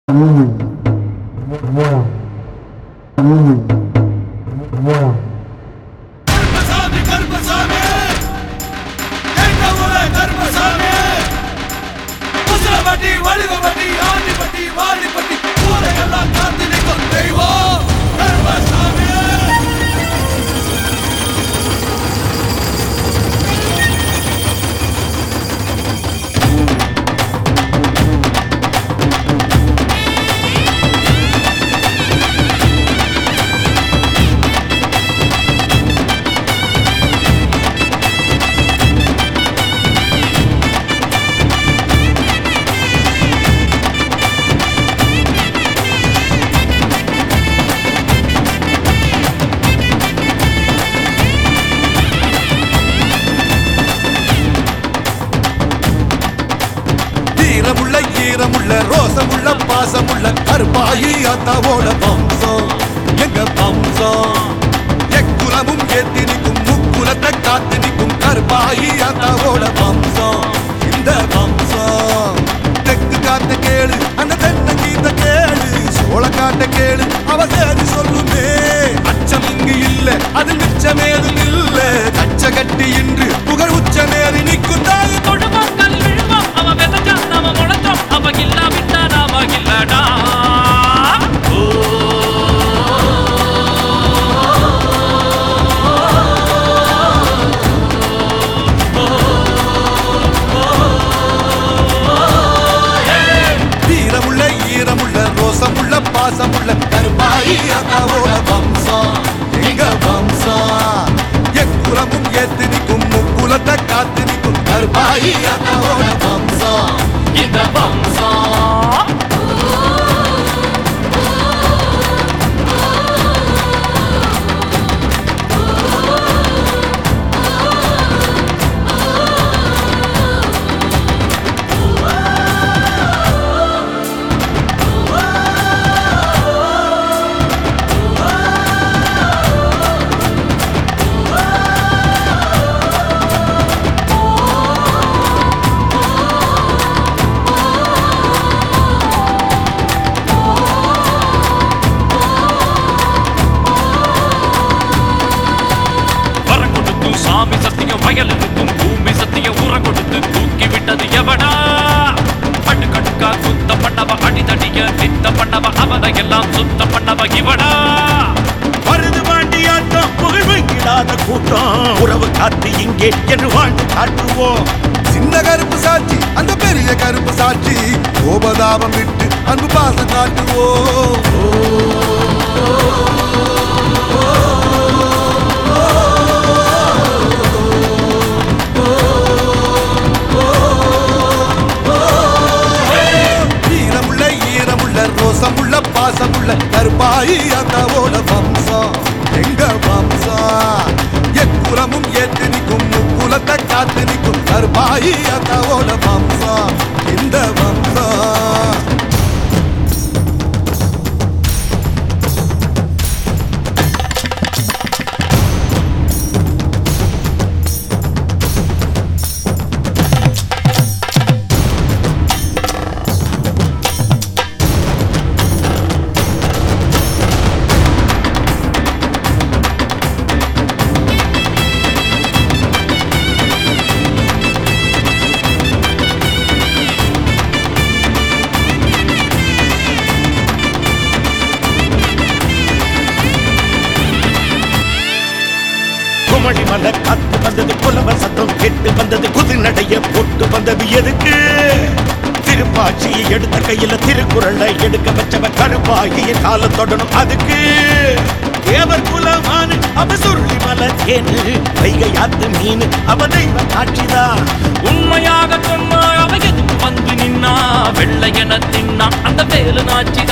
கருப்பசாமி கருப்பசாமி எங்க ஊரே கருப்பசாமி முசலப்பட்டி வடுகப்பட்டி ஆண்டிப்பட்டி வாடிப்பட்டி ஊரையெல்லாம் காத்து நிற்கும் தெய்வம் கருப்பசாமி வீரமுள்ள ஈரமுள்ள ரோசமுள்ள பாசமுள்ள கருப்பாயி அத்தாவோட வம்சம் எங்க வம்சம் எக்குலமும் ஏத்தி நிற்கும் முக்குலத்தை காத்து நிற்கும் கருப்பாயி அத்தாவோட வம்சம் இந்த வம்சம் தெற்கு காத்த கேளு அந்த தென்ன கீத்த கேளு சோழ காட்ட கேளு அவ சேதி சொல்லுமே அச்சம் இங்கு இல்ல அது மிச்சமேதும் இல்ல கச்ச கட்டி இன்று புகழ் உச்ச நேரி நிற்கும் தாய் கொடுவோம் கல் விழுவோம் அவ விதைச்சான் நாம முளைச்சோம் அவ இல்லாவிட்டா நாம இல்லடா வீரமுள்ள ஈரமுள்ள ரோசமுள்ள பாசமுள்ள கருப்பாயி அக்காவோட வம்சம் எங்க வம்சம் எக்குலமும் ஏத்து நிற்கும் முக்குலத்தை காத்து நிற்கும் கருப்பாயி அக்காவோட வம்சம் இந்த வம்சம் வரம் கொடுத்து சாமி சத்தியம் வயல் இருக்கும் பூமி சத்தியம் உரம் கொடுத்து தூக்கி விட்டது எவனா அடுக்கடுக்கா சுத்த பண்ணவ அடிதடிய நித்த பண்ணவ அவனை எல்லாம் சுத்த பண்ணவ இவனா வருது வாண்டியாட்டம் புகழ் வைக்கிடாத கூட்டம் உறவு காத்து இங்கே என்று வாழ்ந்து காட்டுவோம் சின்ன கருப்பு சாட்சி அந்த பெரிய கருப்பு சாட்சி கோபதாபம் விட்டு அன்பு பாசம் காட்டுவோம் வீரமுள்ள ஈரமுள்ள ரோசமுள்ள பாசமுள்ள கருப்பாயி அக்காவோட வம்சம் எங்க வம்சம் எக்குலமும் ஏத்து நிற்கும் முக்குலத்தை காத்து நிற்கும் கருப்பாயி அக்காவோட வம்சம் இந்த வம்சம் குமழி மலை காத்து வந்தது புலவ சத்தம் கெட்டு வந்தது குதி நடைய போட்டு வந்தது எதுக்கு திருப்பாட்சியை எடுத்த கையில திருக்குறளை எடுக்க வச்சவ கருப்பாகிய கால தொடணும் அதுக்கு தேவர் குலமான அவ சுருளி மலை தேனு வைகை ஆத்து மீன் அவ தெய்வ காட்சிதான் உண்மையாக சொன்னா அவ எதுக்கு வந்து நின்னா வெள்ளையன தின்னா அந்த வேலு நாச்சி